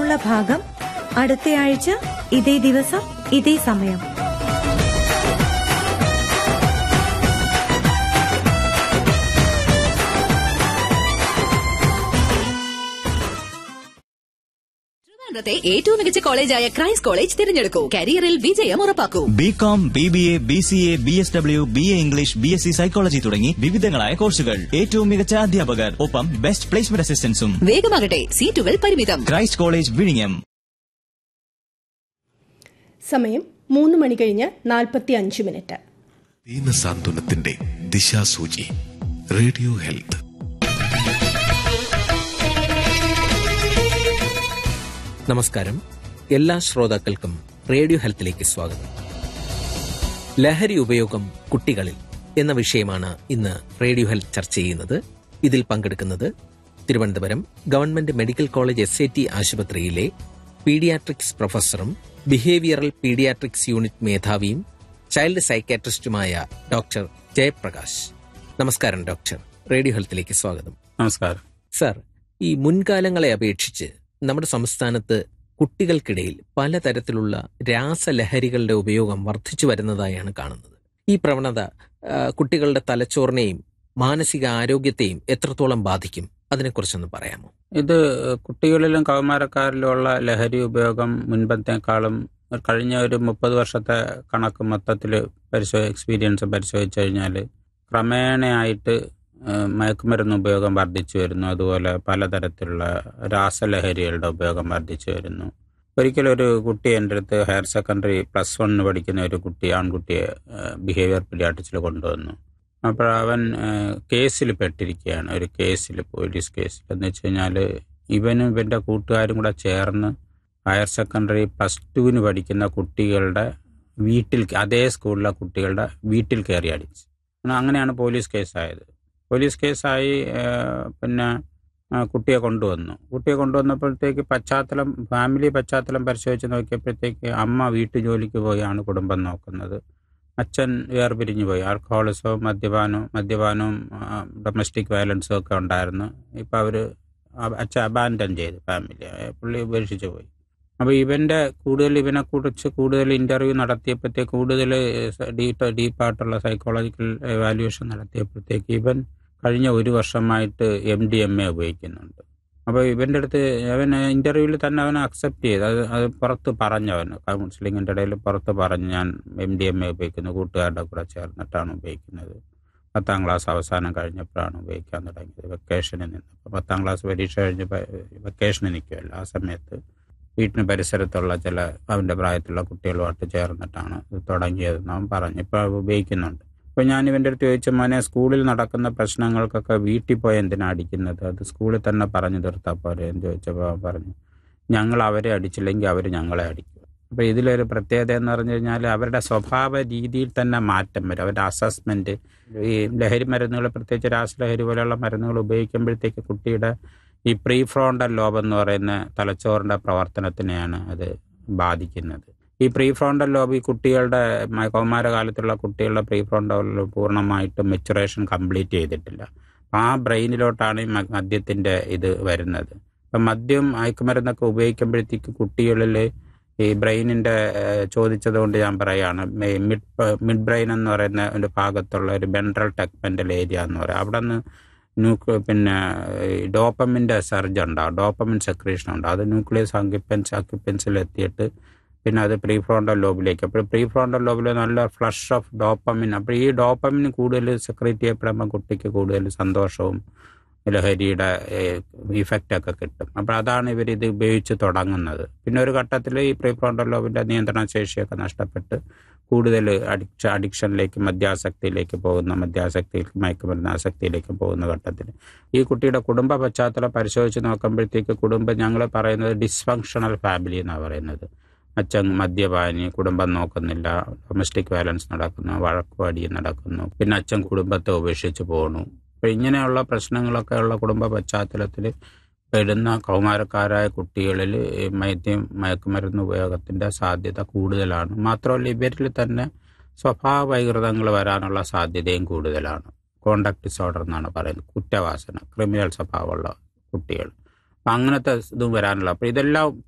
തുടർന്നുള്ള ഭാഗം അടുത്തയാഴ്ച ഇതേ ദിവസം ഇതേ സമയം ട്രിവാൻഡ്രത്തെ ഏറ്റവും മികച്ച കോളേജായ ക്രൈസ്റ്റ് കോളേജ് തിരഞ്ഞെടുക്കൂ കരിയറിൽ വിജയം ഉറപ്പാക്കൂ B com B B A B C A B S W B A English B S C psychology തുടങ്ങി വിവിധങ്ങളായ കോഴ്സുകൾ ഏറ്റവും മികച്ച അധ്യാപകർ ഒപ്പം ബെസ്റ്റ് പ്ലേസ്മെന്റ് അസിസ്റ്റൻസും വേഗമാകട്ടെ സീറ്റുകൾ പരിമിതം ക്രൈസ്റ്റ് കോളേജ് വിഴിഞ്ഞം സമയം മൂന്ന് മണി കഴിഞ്ഞ് നാൽപ്പത്തി അഞ്ച് മിനിറ്റ് ദീനസാന്ത്വനത്തിന്റെ ദിശാസൂചി റേഡിയോ ഹെൽത്ത് നമസ്കാരം എല്ലാ ശ്രോതാക്കൾക്കും റേഡിയോ ഹെൽത്തിലേക്ക് സ്വാഗതം ലഹരി ഉപയോഗം കുട്ടികളിൽ എന്ന വിഷയമാണ് ഇന്ന് റേഡിയോ ഹെൽത്ത് ചർച്ച ചെയ്യുന്നത് ഇതിൽ പങ്കെടുക്കുന്നത് Thiruvananthapuram government medical college S T ആശുപത്രിയിലെ പീഡിയാട്രിക്സ് പ്രൊഫസറും ബിഹേവിയറൽ പീഡിയാട്രിക്സ് യൂണിറ്റ് മേധാവിയും ചൈൽഡ് സൈക്കാട്രിസ്റ്റുമായ ഡോക്ടർ ജയപ്രകാശ് നമസ്കാരം ഡോക്ടർ റേഡിയോ ഹെൽത്തിലേക്ക് സ്വാഗതം നമസ്കാരം സർ ഈ മുൻകാലങ്ങളെ അപേക്ഷിച്ച് നമ്മുടെ സംസ്ഥാനത്ത് കുട്ടികൾക്കിടയിൽ പലതരത്തിലുള്ള രാസലഹരികളുടെ ഉപയോഗം വർദ്ധിച്ചു വരുന്നതായാണ് കാണുന്നത് ഈ പ്രവണത ആ, കുട്ടികളുടെ തലച്ചോറിനെയും മാനസിക ആരോഗ്യത്തെയും എത്രത്തോളം ബാധിക്കും അതിനെക്കുറിച്ചൊന്ന് പറയാമോ ഇത് കുട്ടികളിലും കൗമാരക്കാരിലുമുള്ള ലഹരി ഉപയോഗം മുൻപത്തേക്കാളും കഴിഞ്ഞ ഒരു മുപ്പത് വർഷത്തെ കണക്ക് മൊത്തത്തിൽ പരിശോ എക്സ്പീരിയൻസ് പരിശോധിച്ചു കഴിഞ്ഞാൽ ക്രമേണയായിട്ട് ഏഹ്, മയക്കുമരുന്ന് ഉപയോഗം വർദ്ധിച്ചു വരുന്നു അതുപോലെ പലതരത്തിലുള്ള രാസലഹരികളുടെ ഉപയോഗം വർദ്ധിച്ചു വരുന്നു ഒരിക്കലും ഒരു കുട്ടി എൻ്റെ അടുത്ത് ഹയർ സെക്കൻഡറി പ്ലസ് വണ്ണിന് പഠിക്കുന്ന ഒരു കുട്ടി ആൺകുട്ടിയെ ബിഹേവിയർ പീഡിയാട്രിക്സിൽ കൊണ്ടുവന്നു അപ്പോൾ അവൻ ഏഹ്, കേസിൽ പെട്ടിരിക്കുകയാണ് ഒരു കേസിൽ പോലീസ് കേസിൽ എന്ന് വെച്ച് കഴിഞ്ഞാൽ ഇവനും ഇവൻ്റെ കൂട്ടുകാരും കൂടെ ചേർന്ന് ഹയർ സെക്കൻഡറി പ്ലസ് ടുവിന് പഠിക്കുന്ന കുട്ടികളുടെ വീട്ടിൽ അതേ സ്കൂളിലെ കുട്ടികളുടെ വീട്ടിൽ കയറി അടിച്ചു അങ്ങനെയാണ് പോലീസ് കേസായത് പോലീസ് കേസായി ഏഹ്, പിന്നെ ആ, കുട്ടിയെ കൊണ്ടുവന്നു കുട്ടിയെ കൊണ്ടുവന്നപ്പോഴത്തേക്ക് പശ്ചാത്തലം ഫാമിലി പശ്ചാത്തലം പരിശോധിച്ച് നോക്കിയപ്പോഴത്തേക്ക് അമ്മ വീട്ടു ജോലിക്ക് പോയാണ് കുടുംബം നോക്കുന്നത് അച്ഛൻ വേർപിരിഞ്ഞു പോയി ആൽക്കഹോളിസവും മദ്യപാനവും മദ്യപാനവും ഡൊമസ്റ്റിക് വയലൻസും ഒക്കെ ഉണ്ടായിരുന്നു ഇപ്പം അവർ അച്ഛൻ അബാൻഡൻ ചെയ്തു ഫാമിലി പുള്ളി ഉപേക്ഷിച്ച് പോയി അപ്പോൾ ഇവൻ്റെ കൂടുതൽ ഇവനെ കുറിച്ച് കൂടുതൽ ഇൻ്റർവ്യൂ നടത്തിയപ്പോഴത്തേക്ക് കൂടുതൽ ഡീപ്പ് ഡീപ്പായിട്ടുള്ള സൈക്കോളജിക്കൽ എവാലുവേഷൻ നടത്തിയപ്പോഴത്തേക്ക് ഇവൻ കഴിഞ്ഞ ഒരു വർഷമായിട്ട് എം ഡി എം എ ഉപയോഗിക്കുന്നുണ്ട് അപ്പോൾ ഇവൻ്റെ അടുത്ത് അവൻ ഇൻ്റർവ്യൂവിൽ തന്നെ അവൻ അക്സെപ്റ്റ് ചെയ്ത് അത് അത് പുറത്ത് പറഞ്ഞു അവൻ കൗൺസിലിങ്ങിൻ്റെ ഇടയിൽ പുറത്ത് പറഞ്ഞു ഞാൻ എം ഡി എം എ ഉപയോഗിക്കുന്നു കൂട്ടുകാരുടെ കൂടെ ചേർന്നിട്ടാണ് ഉപയോഗിക്കുന്നത് പത്താം ക്ലാസ് അവസാനം കഴിഞ്ഞപ്പോഴാണ് ഉപയോഗിക്കാൻ തുടങ്ങിയത് വെക്കേഷനിൽ നിന്ന് അപ്പോൾ പത്താം ക്ലാസ് പരീക്ഷ കഴിഞ്ഞ് വെക്കേഷനിൽ നിൽക്കുമല്ലോ ആ സമയത്ത് വീട്ടിന് പരിസരത്തുള്ള ചില അവൻ്റെ പ്രായത്തിലുള്ള കുട്ടികളുമായിട്ട് ചേർന്നിട്ടാണ് ഇത് തുടങ്ങിയതെന്ന് അവൻ പറഞ്ഞു ഇപ്പോൾ ഉപയോഗിക്കുന്നുണ്ട് അപ്പോൾ ഞാൻ ഇവൻ്റെ അടുത്ത് ചോദിച്ച മോനെ സ്കൂളിൽ നടക്കുന്ന പ്രശ്നങ്ങൾക്കൊക്കെ വീട്ടിൽ പോയി എന്തിനാ അടിക്കുന്നത് അത് സ്കൂളിൽ തന്നെ പറഞ്ഞു തീർത്താൽ പോരെ എന്ന് ചോദിച്ചപ്പോൾ അവൻ പറഞ്ഞു ഞങ്ങൾ അവരെ അടിച്ചില്ലെങ്കിൽ അവർ ഞങ്ങളെ അടിക്കും അപ്പോൾ ഇതിലൊരു പ്രത്യേകത എന്ന് പറഞ്ഞു കഴിഞ്ഞാൽ അവരുടെ സ്വഭാവ രീതിയിൽ തന്നെ മാറ്റം വരും അവരുടെ അസസ്മെൻറ്റ് ഈ ലഹരി മരുന്നുകൾ പ്രത്യേകിച്ച് രാസലഹരി പോലെയുള്ള മരുന്നുകൾ ഉപയോഗിക്കുമ്പോഴത്തേക്ക് കുട്ടിയുടെ ഈ പ്രീ ഫ്രോണ്ടൽ ലോബ് എന്ന് പറയുന്ന തലച്ചോറിൻ്റെ പ്രവർത്തനത്തിനെയാണ് അത് ബാധിക്കുന്നത് ഈ പ്രീ ഫ്രോണ്ടൽ ലോബ് ഈ കുട്ടികളുടെ മ- കൗമാരകാലത്തുള്ള കുട്ടികളുടെ പ്രീ ഫ്രോണ്ടൽ ലോബ് പൂർണ്ണമായിട്ടും മെച്ചുറേഷൻ കംപ്ലീറ്റ് ചെയ്തിട്ടില്ല അപ്പം ആ ബ്രെയിനിലോട്ടാണ് ഈ മ- മദ്യത്തിൻ്റെ ഇത് വരുന്നത് അപ്പം മദ്യം മയക്കുമരുന്നൊക്കെ ഉപയോഗിക്കുമ്പോഴത്തേക്ക് കുട്ടികളിൽ ഈ ബ്രെയിനിൻ്റെ ചോദിച്ചതുകൊണ്ട് ഞാൻ പറയുകയാണ് മി- മിഡ് പ- മിഡ് ബ്രെയിൻ എന്ന് പറയുന്ന ഒരു ഭാഗത്തുള്ള ഒരു ബെൻട്രൽ ടെക്മെൻ്റൽ ഏരിയ എന്ന് പറയും അവിടെ നിന്ന് ന്യൂക്ലിയ പിന്നെ ഡോപ്പമിൻ്റെ സർജ് ഉണ്ടാവും ഡോപ്പമിൻ സെക്രീഷൻ ഉണ്ടാവും അത് ന്യൂക്ലിയസ് അക്യുപ്പൻസ് അക്യുപ്പൻസിൽ എത്തിയിട്ട് പിന്നെ അത് പ്രീ ഫ്രോണ്ടൽ ലോബിലേക്ക് അപ്പോൾ പ്രീ ഫ്രോണ്ടൽ ലോബിൽ നല്ല ഫ്ലഷ് ഓഫ് ഡോപ്പമിൻ അപ്പോൾ ഈ ഡോപ്പമിൻ കൂടുതൽ സെക്രീറ്റ് ചെയ്യപ്പെടുമ്പോൾ കുട്ടിക്ക് കൂടുതൽ സന്തോഷവും ലഹരിയുടെ ഇഫക്റ്റ് ഒക്കെ കിട്ടും അപ്പോൾ അതാണ് ഇവർ ഇത് ഉപയോഗിച്ച് തുടങ്ങുന്നത് പിന്നെ ഒരു ഘട്ടത്തിൽ ഈ പ്രീ ഫ്രോണ്ടൽ ലോബിൻ്റെ നിയന്ത്രണ ശേഷിയൊക്കെ നഷ്ടപ്പെട്ട് കൂടുതൽ അഡിക്ഷ അഡിക്ഷനിലേക്ക് മദ്യാസക്തിയിലേക്ക് പോകുന്ന മദ്യാസക്തിയിലേക്ക് മയക്കുമരുന്ന് ആസക്തിയിലേക്ക് പോകുന്ന ഘട്ടത്തിൽ ഈ കുട്ടിയുടെ കുടുംബ പശ്ചാത്തലം പരിശോധിച്ച് നോക്കുമ്പോഴത്തേക്ക് കുടുംബം ഞങ്ങൾ പറയുന്നത് ഡിസ്ഫങ്ഷണൽ ഫാമിലി എന്നാണ് പറയുന്നത് അച്ഛൻ മദ്യപാനി കുടുംബം നോക്കുന്നില്ല ഡൊമസ്റ്റിക് വയലൻസ് നടക്കുന്നു വഴക്കും അടിയും നടക്കുന്നു പിന്നെ അച്ഛൻ കുടുംബത്തെ ഉപേക്ഷിച്ച് പോകണു അപ്പം ഇങ്ങനെയുള്ള പ്രശ്നങ്ങളൊക്കെ ഉള്ള കുടുംബ പശ്ചാത്തലത്തിൽ പെടുന്ന കൗമാരക്കാരായ കുട്ടികളിൽ ഈ മദ്യം മയക്കുമരുന്ന് ഉപയോഗത്തിൻ്റെ സാധ്യത കൂടുതലാണ് മാത്രമല്ല ഇവരിൽ തന്നെ സ്വഭാവ വൈകൃതങ്ങൾ വരാനുള്ള സാധ്യതയും കൂടുതലാണ് കോണ്ടാക്ട് ഡിസോർഡർ എന്നാണ് പറയുന്നത് കുറ്റവാസന ക്രിമിനൽ സ്വഭാവമുള്ള കുട്ടികൾ അപ്പം അങ്ങനത്തെ ഇതും വരാനുള്ള അപ്പോൾ ഇതെല്ലാം